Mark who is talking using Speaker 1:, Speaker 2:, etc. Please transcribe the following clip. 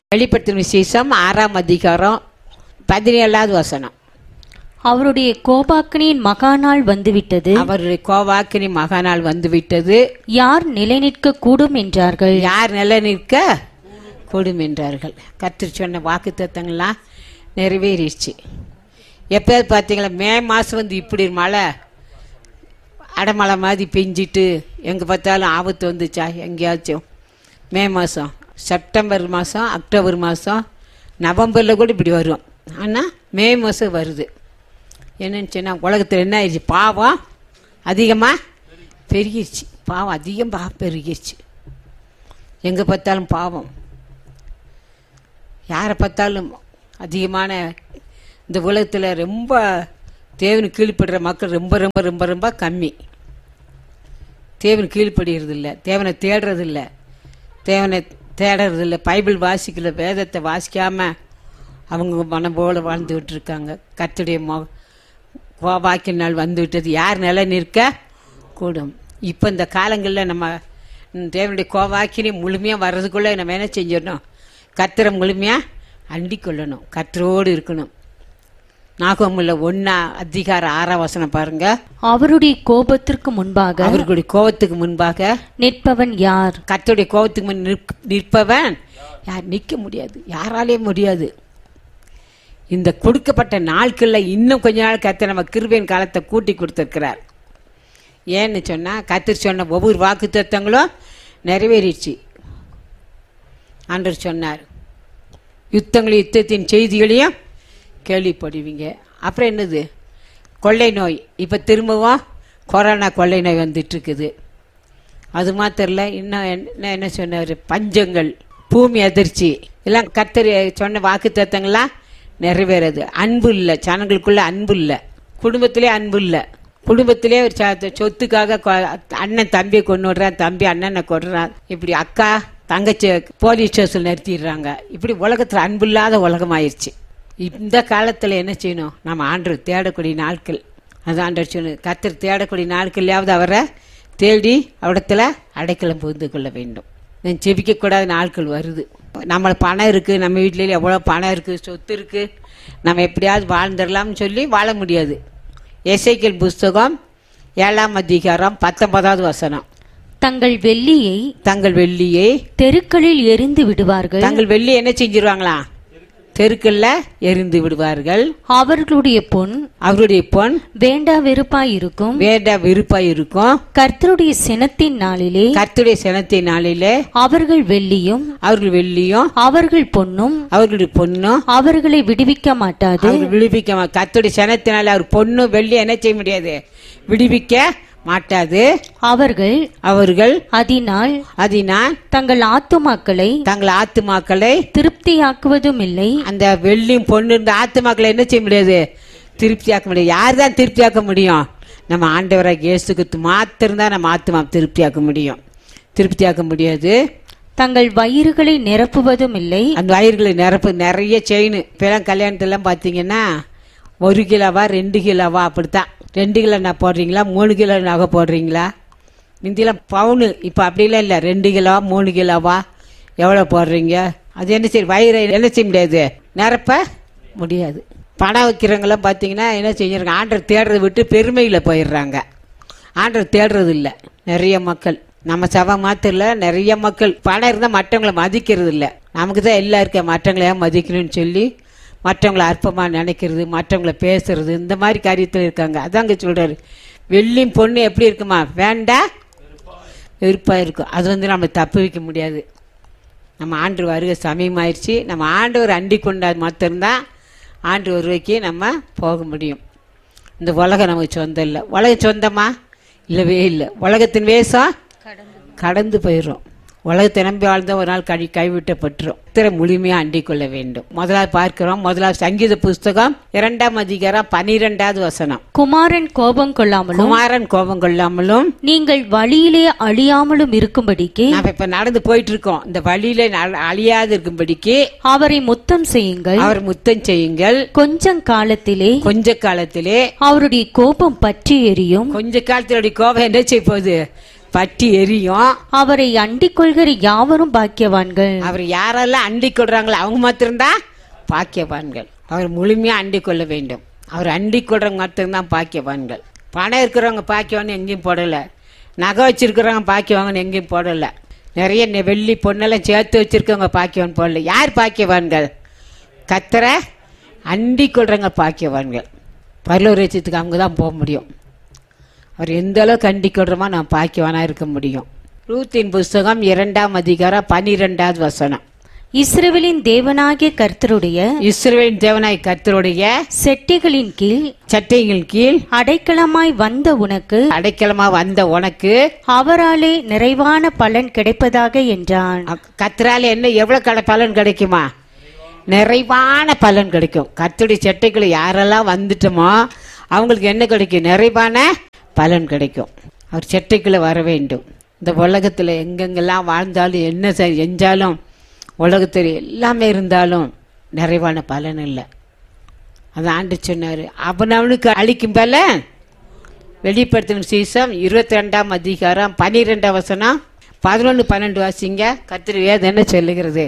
Speaker 1: வெளிப்படுத்தின விசேஷம் ஆறாம் அதிகாரம் பதினேழாவது வசனம்
Speaker 2: அவருடைய கோபாக்கனின் மகாநாள் வந்துவிட்டது
Speaker 1: அவருடைய கோவாக்கினி மகாநாள் வந்துவிட்டது
Speaker 2: யார் நிலைநிற்க கூடும் என்றார்கள்
Speaker 1: யார் நிலை நிற்க கூடும் என்றார்கள் கர்த்தர் சொன்ன வாக்கு தத்தங்கள்லாம் நிறைவேறிடுச்சு எப்போயாவது பார்த்தீங்களா மே மாதம் வந்து இப்படி மழை அடமழை மாதிரி பெஞ்சிட்டு எங்கே பார்த்தாலும் ஆபத்து வந்துச்சா எங்கேயாச்சும் மே மாதம் செப்டம்பர் மாதம் அக்டோபர் மாதம் நவம்பரில் கூட இப்படி வரும் ஆனால் மே மாதம் வருது என்னன்னு சொன்னால் உலகத்தில் என்ன ஆயிடுச்சு பாவம் அதிகமாக பெருகிருச்சு பாவம் அதிகம் பா பெருகிருச்சு எங்கே பார்த்தாலும் பாவம் யாரை பார்த்தாலும் அதிகமான இந்த உலகத்தில் ரொம்ப தேவனு கீழ்ப்படுற மக்கள் ரொம்ப ரொம்ப ரொம்ப ரொம்ப கம்மி தேவன் கீழ்ப்படுகிறது இல்லை தேவனை தேடுறது இல்லை தேவனை தேடுறது இல்லை பைபிள் வாசிக்கல வேதத்தை வாசிக்காம அவங்க மனம் போல வாழ்ந்துகிட்டு இருக்காங்க கத்துடைய மொ வாக்கிய நாள் வந்து விட்டது யார் நிலை நிற்க கூடும் இப்போ இந்த காலங்களில் நம்ம ம், தேவனுடைய கோவாக்கினி முழுமையாக வர்றதுக்குள்ளே நம்ம என்ன செஞ்சிடணும் கத்திரை முழுமையாக அண்டிக் கொள்ளணும் கத்தரோடு இருக்கணும் நாகமுள்ள ஒன்னா அதிகார ஆறாம் வசனம் பாருங்க
Speaker 2: அவருடைய கோபத்திற்கு முன்பாக
Speaker 1: அவர்களுடைய கோபத்துக்கு முன்பாக
Speaker 2: நிற்பவன் யார்
Speaker 1: கர்த்தருடைய கோபத்துக்கு முன் நிற்க- நிற்பவன் யார் நிற்க முடியாது யாராலே முடியாது இந்த கொடுக்கப்பட்ட நாட்களில் இன்னும் கொஞ்ச நாள் கர்த்தர் நம்ம கிருபையின் காலத்தை கூட்டி கொடுத்துருக்கிறார் ஏன்னு சொன்னால் கர்த்தர் சொன்ன ஒவ்வொரு வாக்கு தத்துவங்களும் நிறைவேறிடுச்சு ஆண்டவர் சொன்னார் யுத்தங்களையும் யுத்தத்தின் செய்திகளையும் கேள்விப்படுவீங்க அப்புறம் என்னது கொள்ளை நோய் இப்போ திரும்பவும் கொரோனா கொள்ளை நோய் வந்துட்டு இருக்குது அது மாத்திரம் இல்லை இன்னும் என்ன என்ன சொன்னார் பஞ்சங்கள் பூமி அதிர்ச்சி எல்லாம் கத்தர் சொன்ன வாக்கு தத்தங்கள்லாம் நிறைவேறது அன்பு இல்லை ஜனங்களுக்குள்ள அன்பு இல்லை குடும்பத்திலே அன்பு இல்லை குடும்பத்திலே ஒரு ச- சொத்துக்காக கொ- அண்ணன் தம்பியை கொண்டு விடுறான் தம்பி அண்ணனை கொண்டுறான் இப்படி அக்கா தங்கச்சி போலீஸ் ஸ்டேஷன் நிறுத்திடுறாங்க இப்படி உலகத்தில் அன்பு இல்லாத உலகம் ஆயிடுச்சு இந்த காலத்தில் என்ன செய்யணும் நம்ம ஆண்டவர் தேடக்கூடிய நாட்கள் அது ஆண்டவர் சொன்னது கத்தர் தேடக்கூடிய நாட்கள்லையாவது அவரை தேடி அவடத்துல அடைக்கலம் புகுந்து கொள்ள வேண்டும் நான் ஜெபிக்கக்கூடாத நாட்கள் வருது நம்ம பணம் இருக்குது நம்ம வீட்டில எவ்வளோ பணம் இருக்குது சொத்து இருக்குது நம்ம எப்படியாவது வாழ்ந்துடலாம்னு சொல்லி வாழ முடியாது எசைக்கல் புஸ்தகம் ஏழாம் அதிகாரம் பத்தொன்பதாவது வசனம்
Speaker 2: தங்கள் வெள்ளியை
Speaker 1: தங்கள் வெள்ளியை
Speaker 2: தெருக்களில் எரிந்து விடுவார்கள்
Speaker 1: தங்கள் வெள்ளி என்ன செஞ்சிருவாங்களா தெருக்கல்ல எரிந்து விடுவார்கள்
Speaker 2: அவர்களுடைய பொன்
Speaker 1: அவருடைய பொன்
Speaker 2: வேண்டா வெறுப்பாய் இருக்கும்
Speaker 1: வேண்ட விருப்பம் இருக்கும்
Speaker 2: கர்த்தருடைய சினத்தின் நாளிலே
Speaker 1: கர்த்தருடைய சினத்தை நாளிலே
Speaker 2: அவர்கள் வெள்ளியும்
Speaker 1: அவர்கள் வெள்ளியும்
Speaker 2: அவர்கள் பொன்னும்
Speaker 1: அவர்களுடைய பொண்ணும்
Speaker 2: அவர்களை விடுவிக்க மாட்டாது
Speaker 1: அவர் விடுவிக்க மா- கர்த்தருடைய சனத்தினால அவர் பொண்ணு வெள்ளி என்ன செய்ய முடியாது விடுவிக்க மாட்டாது
Speaker 2: அவர்கள்
Speaker 1: அவர்கள்
Speaker 2: அதனால்
Speaker 1: அதனால்
Speaker 2: தங்கள் ஆத்துமாக்களை
Speaker 1: தங்கள் ஆத்துமாக்களை
Speaker 2: திருப்தியாக்குவதும் இல்லை
Speaker 1: அந்த வெள்ளியும் பொண்ணு இருந்த ஆத்துமாக்களை என்ன செய்ய முடியாது திருப்தியாக்க முடியாது யார் தான் திருப்தியாக்க முடியும் நம்ம ஆண்டவராக இயேசுக்கு மாத்திரம்தான் நம்ம ஆத்துமா திருப்தியாக்க முடியும் திருப்தியாக்க முடியாது
Speaker 2: தங்கள் வயிறுகளை நிரப்புவதும் இல்லை
Speaker 1: அந்த வயிறுகளை நிரப்பு நிறைய செயின் இப்பெல்லாம் கல்யாணத்துலாம் பார்த்தீங்கன்னா ஒரு கிலோவா ரெண்டு கிலோவா அப்படித்தான் ரெண்டு கிலோ நான் போடுறீங்களா மூணு கிலோ நகை போடுறீங்களா முந்தியெல்லாம் பவுனு இப்போ அப்படிலாம் இல்லை ரெண்டு கிலோவா மூணு கிலோவா எவ்வளோ போடுறீங்க அது என்ன சரி வயிறை என்ன செய்ய முடியாது நிரப்ப முடியாது பணம் வைக்கிறவங்களாம் பார்த்தீங்கன்னா என்ன செஞ்சுருங்க ஆண்டர் தேடுறதை விட்டு பெருமையில் போயிடுறாங்க ஆண்டவர் தேடுறது இல்லை நிறைய மக்கள் நம்ம சபை மாத்திரம் இல்ல நிறைய மக்கள் பணம் இருந்தால் மற்றவங்கள மதிக்கிறது இல்லை நமக்கு தான் எல்லாம் இருக்க மற்றவங்கள ஏன் மதிக்கணும்னு சொல்லி மற்றவங்கள அற்பமாக நினைக்கிறது மற்றவங்கள பேசுறது இந்த மாதிரி காரியத்தில் இருக்காங்க அதாங்க சொல்றாரு வெள்ளியும் பொண்ணு எப்படி இருக்குமா வேண்டா வெறுப்பாக இருக்கும் அது வந்து நம்ம தப்பு வைக்க முடியாது நம்ம ஆண்டு வருகை சமயமாயிருச்சு நம்ம ஆண்டவர் அண்டி கொண்டாது மாத்திரம்தான் ஆண்டு வருகைக்கு நம்ம போக முடியும் இந்த உலகம் நமக்கு சொந்தம் இல்லை உலகம் சொந்தமா இல்லவே இல்லை உலகத்தின் வேஷம் கடந்து போயிடும் உலகத்தை நம்பி வாழ்ந்த ஒரு நாள் கழி கைவிட்டப்பட்டுரும் திரை முழுமையாக அண்டிக் கொள்ள வேண்டும் முதலாவது பார்க்கிறோம் முதலாவது சங்கீத புஸ்தகம் இரண்டாம் அதிகாரம் பனிரெண்டாவது வசனம்
Speaker 2: குமாரன் கோபம் கொள்ளாமலும்
Speaker 1: குமாரன் கோபம் கொள்ளாமலும்
Speaker 2: நீங்கள் வழியிலே அழியாமலும் இருக்கும்படிக்கு
Speaker 1: நாம இப்ப நடந்து போயிட்டு இருக்கோம் இந்த வழியில ந- அழியாது இருக்கும்படிக்கு
Speaker 2: அவரை முத்தம் செய்யுங்கள்
Speaker 1: அவர் முத்தம் செய்யுங்கள்
Speaker 2: கொஞ்சம் காலத்திலே
Speaker 1: கொஞ்ச காலத்திலே
Speaker 2: அவருடைய கோபம் பற்றி எரியும்
Speaker 1: கொஞ்ச காலத்தினுடைய கோபம் என்ன செய்ய போகுது பற்றி எரியும்
Speaker 2: அவரை அண்டிக் கொள்கிற யாவரும் பாக்கியவான்கள்
Speaker 1: அவர் யாரெல்லாம் அண்டிக் கொள்றாங்களோ அவங்க மாத்திரம்தான் பாக்கியவான்கள் அவர் முழுமையா அண்டிக் கொள்ள வேண்டும் அவர் அண்டிக் கொள்றவங்க மாத்திரம்தான் பாக்கியவான்கள் பணம் இருக்கிறவங்க பாக்கியவான்னு எங்கேயும் போடல நகை வச்சிருக்கிறவங்க பாக்கியவாங்கன்னு எங்கேயும் போடல நிறைய நெ- வெள்ளி பொண்ணெல்லாம் சேர்த்து வச்சிருக்கவங்க பாக்கியவான் போடல யார் பாக்கியவான்கள் கத்தரை அண்டிக் கொள்றவங்க பாக்கியவான்கள் பரலோரட்சத்துக்கு அவங்க தான் போக முடியும் அவர் எந்த அளவுக்கு அண்டிக்கொள்றோமோ நான் பாக்கியவானா இருக்க முடியும் ரூத்தின் புஸ்தகம் இரண்டாம் அதிகாரம் பனிரெண்டாவது வசனம்
Speaker 2: இஸ்ரவேலின் தேவனாகிய கர்த்தருடைய
Speaker 1: இஸ்ரவேலின் தேவனாய் கர்த்தருடைய
Speaker 2: செட்டிகளின் கீழ்
Speaker 1: சட்டைகள் கீழ்
Speaker 2: அடைக்கலமாய் வந்த உனக்கு
Speaker 1: அடைக்கலமா வந்த உனக்கு
Speaker 2: அவராலே நிறைவான பலன் கிடைப்பதாக என்றான்
Speaker 1: கத்திரால என்ன எவ்வளவு கடை பலன் கிடைக்குமா நிறைவான பலன் கிடைக்கும் கர்த்தருடைய சட்டைக்குள்ள யாரெல்லாம் வந்துட்டோமோ அவங்களுக்கு என்ன கிடைக்கும் நிறைவான பலன் கிடைக்கும் அவர் சட்டைக்குள்ள வர வேண்டும் இந்த உலகத்துல எங்கெங்கெல்லாம் வாழ்ந்தாலும் என்ன செய்- செஞ்சாலும் உலகத்தில் எல்லாமே இருந்தாலும் நிறைவான பலன் இல்லை அது ஆண்டு சொன்னாரு அவன் அவனுக்கு அளிக்கும் பலன் வெளிப்படுத்தின சீசம் இருபத்தி ரெண்டாம் அதிகாரம் பனிரெண்டாம் வசனம் பதினொன்று பன்னெண்டு வாசிங்க கத்திரி வேதம் என்ன சொல்லுகிறது